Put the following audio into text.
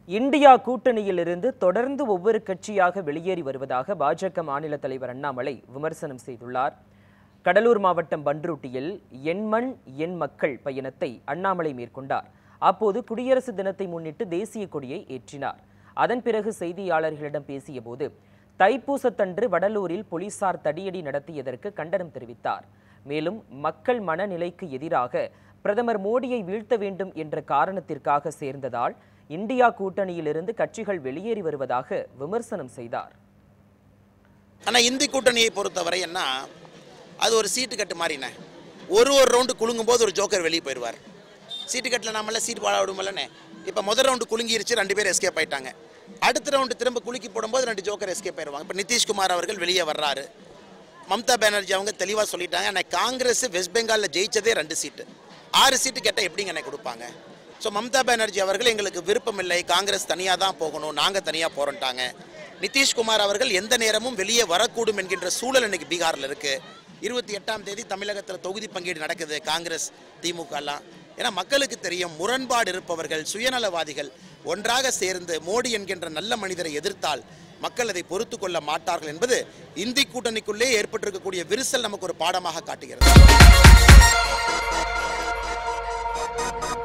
India கூட்டணியிலிருந்து தொடர்ந்து ஒவ்வொரு கட்சியாக வெளியேறி வருவதாக பாஜக மாநில தலைவர் அண்ணாமலை விமர்சனம் செய்துள்ளார் கடலூர் மாவட்டம் பன்ருட்டியில் என் மண் என் மக்கள் பயணத்தை அண்ணாமலை மேற்கொண்டார் அப்போது குடியரசு தினத்தை முன்னிட்டு தேசிய கொடியை ஏற்றினார் அதன் பிறகு செய்தியாளர்களிடம் பேசியபோது தைப்பூசத்தன்று வடலூரில் போலீசார் தடியடி நடத்தியதற்கு கண்டனம் தெரிவித்தார் மேலும் மக்கள் மனநிலைக்கு எதிராக பிரதமர் மோடியை வீழ்த்த வேண்டும் என்ற காரணத்திற்காக சேர்ந்ததால் இந்தியா கூட்டணியிலிருந்து கட்சிகள் வெளியேறி வருவதாக விமர்சனம் செய்தார் ஆனால் இந்தி கூட்டணியை பொறுத்தவரை என்ன அது ஒரு சீட்டு கட்டு மாதிரிண்ணே ஒரு ஒரு ரவுண்டு குலுங்கும் போது ஒரு ஜோக்கர் வெளியே போயிடுவார் சீட்டு கட்டில் நாமெல்லாம் சீட் வாழ விடுமல்லண்ணே இப்போ முதல் ரவுண்டு குலுங்கிருச்சு ரெண்டு பேர் எஸ்கேப் ஆயிட்டாங்க அடுத்த ரவுண்டு திரும்ப குலுக்கி போடும்போது ரெண்டு ஜோக்கர் எஸ்கேப் ஆயிடுவாங்க இப்போ நிதிஷ்குமார் அவர்கள் வெளியே வர்றாரு மம்தா பானர்ஜி அவங்க தெளிவாக சொல்லிட்டாங்க ஆனால் காங்கிரஸ் வெஸ்ட் பெங்காலில் ஜெயிச்சதே ரெண்டு சீட்டு ஆறு சீட்டு கேட்டால் எப்படிங்க எனக்கு கொடுப்பாங்க ஸோ மம்தா பானர்ஜி அவர்கள் எங்களுக்கு விருப்பம் இல்லை காங்கிரஸ் தனியாக தான் போகணும் நாங்கள் தனியாக போகிறோன்ட்டாங்க நிதிஷ்குமார் அவர்கள் எந்த நேரமும் வெளியே வரக்கூடும் என்கின்ற சூழல் இன்னைக்கு பீகாரில் இருக்குது இருபத்தி எட்டாம் தேதி தமிழகத்தில் தொகுதி பங்கீடு நடக்குது காங்கிரஸ் திமுகலாம் ஏன்னா மக்களுக்கு தெரியும் முரண்பாடு இருப்பவர்கள் சுயநலவாதிகள் ஒன்றாக சேர்ந்து மோடி என்கின்ற நல்ல மனிதரை எதிர்த்தால் மக்கள் அதை பொறுத்து கொள்ள மாட்டார்கள் என்பது இந்தி கூட்டணிக்குள்ளே ஏற்பட்டிருக்கக்கூடிய விரிசல் நமக்கு ஒரு பாடமாக காட்டுகிறது